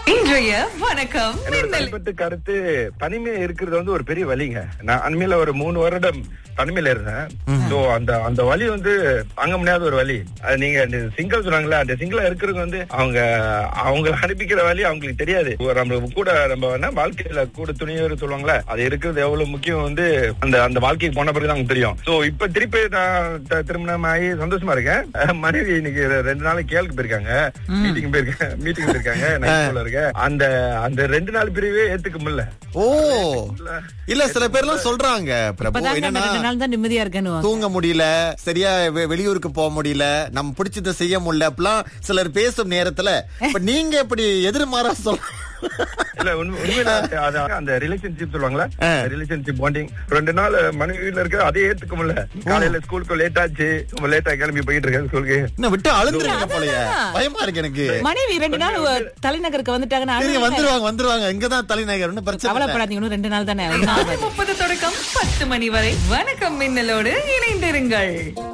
இன்றைய வணக்கம் என்னோட மின்னல் தனிப்பட்ட கருத்து தனிமை இருக்கிறது வந்து ஒரு பெரிய வலிங்க நான் அண்மையில ஒரு மூணு வருடம் தனிமையில இருந்தேன் சோ அந்த அந்த வலி வந்து தாங்க முடியாத ஒரு வலி அது நீங்க அந்த சிங்கிள் சொன்னாங்களே அந்த சிங்கிளா இருக்கிறவங்க வந்து அவங்க அவங்க அனுப்பிக்கிற வலி அவங்களுக்கு தெரியாது ஒரு நம்ம கூட நம்ம என்ன வாழ்க்கையில கூட துணியர் சொல்லுவாங்களே அது இருக்கிறது எவ்வளவு முக்கியம் வந்து அந்த அந்த வாழ்க்கைக்கு போன பிறகு தான் தெரியும் சோ இப்ப திருப்பி நான் த- திருமணம் ஆகி சந்தோஷமா இருக்கேன் அஹ் மனைவி இன்னைக்கு ரெண்டு நாளைக்கு கேளுக்கு போயிருக்காங்க மீட்டிங் போயிருக்கேன் மீட்டிங் போயிருக்காங்க நான் ஸ்கூல்ல இருக்கேன் அந்த அந்த ரெண்டு நாள் பிரிவே ஏத்துக்க முடியல ஓ இல்ல சில பேர்லாம் சொல்றாங்க பிரபு இப்பதாங்க அந்த என்னன்னா ரெண்டு நாள் தான் நிம்மதியா இருக்கேன்னு தூங்க முடியல சரியா வெ- வெளியூருக்கு போக முடியல நம்ம பிடிச்சதை செய்ய முடியல அப்படிலாம் சிலர் பேசும் நேரத்துல இப்ப நீங்க எப்படி எதிர்மாறா சொல்ல இல்ல உண்மை- உண்மையில அது- அது அந்த ரிலேஷன்ஷிப் சொல்லுவாங்களா ரிலேஷன்ஷிப் பாண்டிங் ரெண்டு நாள் மனைவி வீட்டுல இருக்க அதே ஏத்துக்க முடியல காலையில ஸ்கூலுக்கு லேட் ஆச்சு ரொம்ப லேட்டா கிளம்பி போயிட்டு இருக்கேன் ஸ்கூலுக்கு என்ன விட்டு அழுந்துருங்க போலயே பயமா இருக்கு எனக்கு மனைவி ரெண்டு நாள் உ- தலைநகருக்கு வந்துட்டாங்கன்னா சரிங்க அழுகுங்க. வந்துருவாங்க வந்துருவாங்க இங்கதான் தலைநகர் ஒன்னும் பிரச்சனை இல்ல. கவலைப்படாதீங்க இன்னும் ரெண்டு நாள் தானே ஒண்ணும் ஆகாது. முப்பது தொடக்கம் பத்து மணி வரை வணக்கம் மின்னலோடு இணைந்திருங்கள்